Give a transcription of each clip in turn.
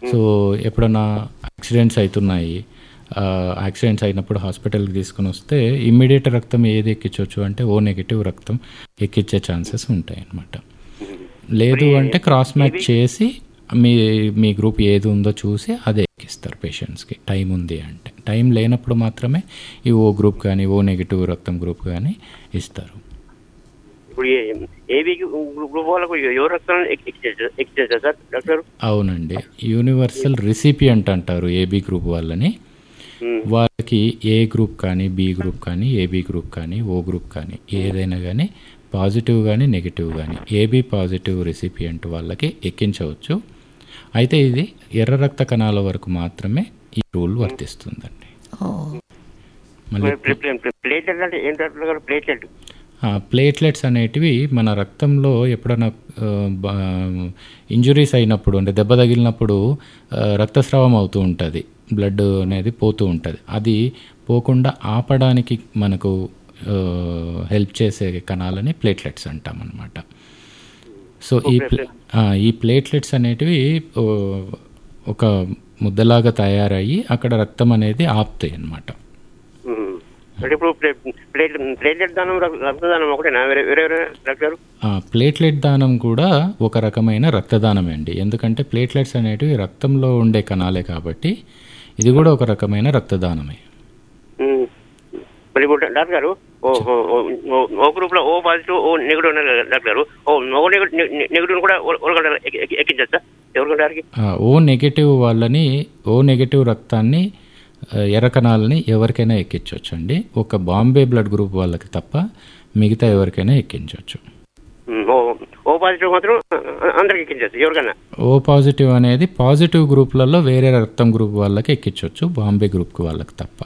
So ఎప్పుడన్నా accidents అవుతున్నాయి ఆ, యాక్సిడెంట్స్ అయినప్పుడు హాస్పిటల్కి తీసుకుని వస్తే ఇమ్మీడియట్ రక్తం ఏది ఎక్కించవచ్చు అంటే ఓ నెగిటివ్ రక్తం ఎక్కించే ఛాన్సెస్ ఉంటాయి అన్నమాట లేదు అంటే క్రాస్ మ్యాచ్ చేసి మీ మీ గ్రూప్ ఏది ఉందో చూసి అదే ఎక్కిస్తారు పేషెంట్స్కి టైం ఉంది అంటే టైం లేనప్పుడు మాత్రమే ఈ ఓ గ్రూప్ కానీ ఓ నెగిటివ్ రక్తం గ్రూప్ కానీ ఇస్తారు ఇప్పుడు ఏబీ గ్రూప్ వాళ్ళకు ఎవరు రక్తం ఎక్కించారు సార్ డాక్టర్ అవునండి యూనివర్సల్ రిసిపియంట్ అంటారు ఏబీ గ్రూప్ వాళ్ళని వాళ్ళకి ఏ గ్రూప్ కానీ బి గ్రూప్ కానీ ఏబీ గ్రూప్ కానీ ఓ గ్రూప్ కానీ ఏదైనా కానీ పాజిటివ్ కానీ నెగిటివ్ కానీ ఏబీ పాజిటివ్ రెసిపియంట్ వాళ్ళకి ఎక్కించవచ్చు అయితే ఇది ఎర్ర రక్త కణాల వరకు మాత్రమే ఈ రూల్ వర్తిస్తుందండి ఓ మళ్ళీ ప్లేటెడ్ అంటే ఏం డాక్టర్ గారు ప్లేటెడ్ ప్లేట్లెట్స్ అనేటివి మన రక్తంలో ఎప్పుడైనా ఇంజురీస్ అయినప్పుడు అంటే దెబ్బ తగిలినప్పుడు ఆ, రక్తస్రావం అవుతూ ఉంటుంది బ్లడ్ అనేది పోతూ ఉంటుంది అది పోకుండా ఆపడానికి మనకు హెల్ప్ చేసే కణాలని ప్లేట్లెట్స్ అంటాం అనమాట సో ఈ ప్లే- ఆ, ఈ ప్లేట్లెట్స్ అనేటివి ఓ, ఒక ముద్దలాగా తయారయ్యి అక్కడ రక్తం అనేది ఆపుతాయి అన్నమాట అంటే ఇప్పుడు ప్లేట్ ప్లేటెడ్ దానం రక్- రక్తదానం ఒకటేనా వేరే వేరే వేరే డాక్టర్ ఆ, ప్లేట్లెట్ దానం కూడా ఒక రకమైన రక్తదానమే అండి ఎందుకంటే ప్లేట్లెట్స్ అనేటివి రక్తంలో ఉండే కణాలే కాబట్టి ఇది కూడా ఒక రకమైన రక్తదానమే ఉమ్. మరి ఇప్పుడు డాక్టర్ గారు ఓ ఓ- ఓ- ఓ- ఓ గ్రూప్ లో ఓ పాజిటివ్ ఓ నెగిటివ్ ఉన్నారు కదా డాక్టర్ గారు ఓ ఓ నెగిటివ్ నెగిటివ్ కూడా ఎవరికంటే ఎక్కించచ్చా ఎవరికంటారికి ఆ, ఓ నెగటివ్ వాళ్ళని ఓ నెగటివ్ రక్తాన్ని ఆ, ఎర్ర కణాలని ఎవరికైనా ఎక్కించవచ్చు అండి ఒక బాంబే బ్లడ్ గ్రూప్ వాళ్ళకి తప్ప మిగతా ఎవరికైనా ఎక్కించవచ్చు ఓ ఓ పాజిటివ్ మాత్రం అందరికి ఎక్కించచ్చు ఎవరికన్నా ఓ పాజిటివ్ అనేది పాజిటివ్ గ్రూప్లలో వేరే రక్తం గ్రూప్ వాళ్ళకి ఎక్కించవచ్చు బాంబే గ్రూప్ వాళ్ళకి తప్ప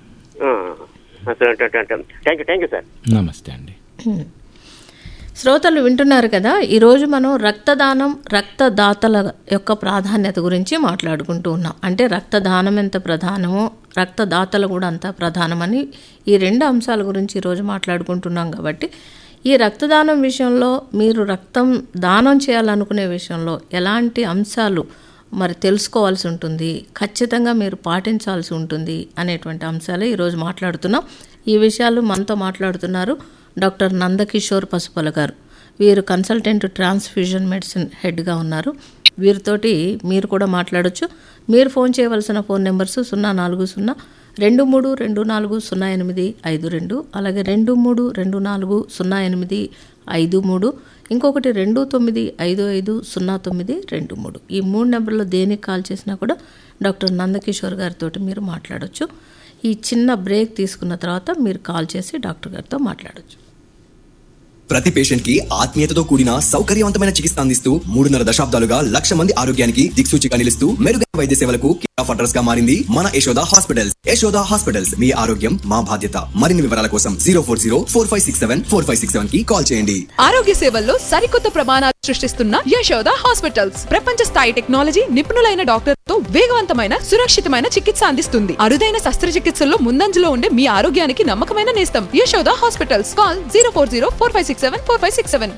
thank you thank you sir నమస్తే అండి శ్రోతలు వింటున్నారు కదా ఈరోజు మనం రక్తదానం రక్తదాతల యొక్క ప్రాధాన్యత గురించి మాట్లాడుకుంటూ ఉన్నాం అంటే రక్తదానం ఎంత ప్రధానమో రక్తదాతలు కూడా అంత ప్రధానమని ఈ రెండు అంశాల గురించి ఈరోజు మాట్లాడుకుంటున్నాం కాబట్టి ఈ రక్తదానం విషయంలో మీరు రక్తం దానం చేయాలనుకునే విషయంలో ఎలాంటి అంశాలు మరి తెలుసుకోవాల్సి ఉంటుంది ఖచ్చితంగా మీరు పాటించాల్సి ఉంటుంది అనేటువంటి అంశాలే ఈరోజు మాట్లాడుతున్నాం ఈ విషయాలు మనతో మాట్లాడుతున్నారు డాక్టర్ నందకిషోర్ పసుపల గారు వీరు కన్సల్టెంట్ ట్రాన్స్ఫ్యూజన్ మెడిసిన్ హెడ్గా ఉన్నారు వీరితోటి మీరు కూడా మాట్లాడొచ్చు మీరు ఫోన్ చేయవలసిన ఫోన్ నెంబర్స్ సున్నా నాలుగు సున్నా రెండు మూడు రెండు నాలుగు సున్నా ఎనిమిది ఐదు రెండు అలాగే రెండు మూడు రెండు నాలుగు సున్నా ఎనిమిది ఐదు మూడు ఇంకొకటి రెండు తొమ్మిది ఐదు ఐదు సున్నా తొమ్మిది రెండు మూడు ఈ మూడు నెంబర్లో దేనికి కాల్ చేసినా కూడా డాక్టర్ నందకిషోర్ గారితో మీరు మాట్లాడొచ్చు ఈ చిన్న బ్రేక్ తీసుకున్న తర్వాత మీరు కాల్ చేసి డాక్టర్ గారితో మాట్లాడొచ్చు ప్రతి పేషెంట్ కి ఆత్మీయతతో కూడిన సౌకర్యవంతమైన చికిత్స అందిస్తూ మూడున్నర దశాబ్దాలుగా లక్ష మంది ఆరోగ్యానికి దిక్సూచిగా నిలుస్తూ మెరుగైన వైద్య సేవలకు కేర్ ఆఫ్ అడ్రస్ గా మారింది మన యశోద హాస్పిటల్స్ యశోద హాస్పిటల్స్ మీ ఆరోగ్యం మా బాధ్యత మరిన్ని వివరాల కోసం zero four zero four five six seven four five six seven కి కాల్ చేయండి ఆరోగ్య సేవల్లో సరికొత్త ప్రమాణాలు సృష్టిస్తున్న యశోద హాస్పిటల్స్ ప్రపంచ స్థాయి టెక్నాలజీ నిపుణులైన డాక్టర్తో వేగవంతమైన సురక్షితమైన చికిత్స అందిస్తుంది అరుదైన శస్త్రచికిత్సల్లో ముందంజలో ఉండే మీ ఆరోగ్యానికి నమ్మకమైన నేస్తం Yashoda hospitals call zero four zero four five six seven four five six seven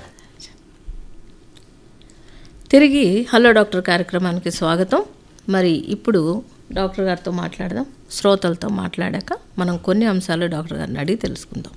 తిరిగి హలో డాక్టర్ కార్యక్రమానికి స్వాగతం మరి ఇప్పుడు డాక్టర్ గారితో మాట్లాడదాం శ్రోతలతో మాట్లాడాక మనం కొన్ని అంశాలు డాక్టర్ గారిని అడిగి తెలుసుకుందాం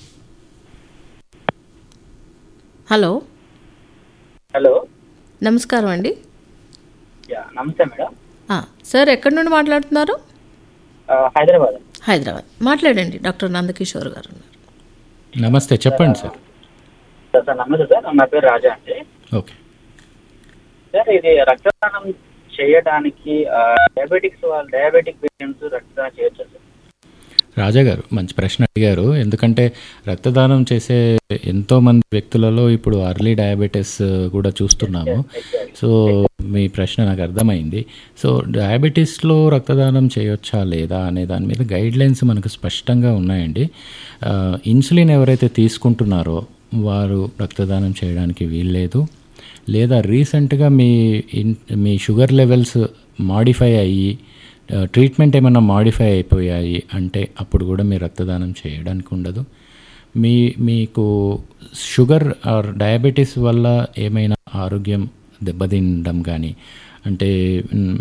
హలో హలో నమస్కారం అండి యా నమస్తే మేడం ఆ, సార్ ఎక్కడి నుండి మాట్లాడుతున్నారు ఆ, హైదరాబాద్ హైదరాబాద్ మాట్లాడండి డాక్టర్ నందకిషోర్ గారు ఉన్నారు నమస్తే చెప్పండి సార్ సార్ సార్ నమస్తే సార్ నా పేరు రాజా అండి ఓకే సార్ ఇది రక్తదానం చేయడానికి డయాబెటిక్స్ వాళ్ళు డయాబెటిక్ పేషెంట్స్ రక్తదానం చేయొచ్చు సార్ రాజా గారు మంచి ప్రశ్న అడిగారు ఎందుకంటే రక్తదానం చేసే ఎంతో మంది వ్యక్తులలో ఇప్పుడు అర్లీ డయాబెటీస్ కూడా చూస్తున్నాము సో మీ ప్రశ్న నాకు అర్థమైంది సో డయాబెటీస్లో రక్తదానం చేయొచ్చా లేదా అనే దాని మీద గైడ్ లైన్స్ మనకు స్పష్టంగా ఉన్నాయండి ఆ, ఇన్సులిన్ ఎవరైతే తీసుకుంటున్నారో వారు రక్తదానం చేయడానికి వీల్లేదు లేదా రీసెంట్గా మీ ఇన్ మీ షుగర్ లెవెల్స్ మాడిఫై అయ్యి ఆ, ట్రీట్మెంట్ ఏమైనా మాడిఫై అయిపోయాయి అంటే అప్పుడు కూడా మీరు రక్తదానం చేయడానికి ఉండదు మీ మీకు షుగర్ ఆర్ డయాబెటీస్ వల్ల ఏమైనా ఆరోగ్యం దెబ్బతినడం కానీ అంటే మ్,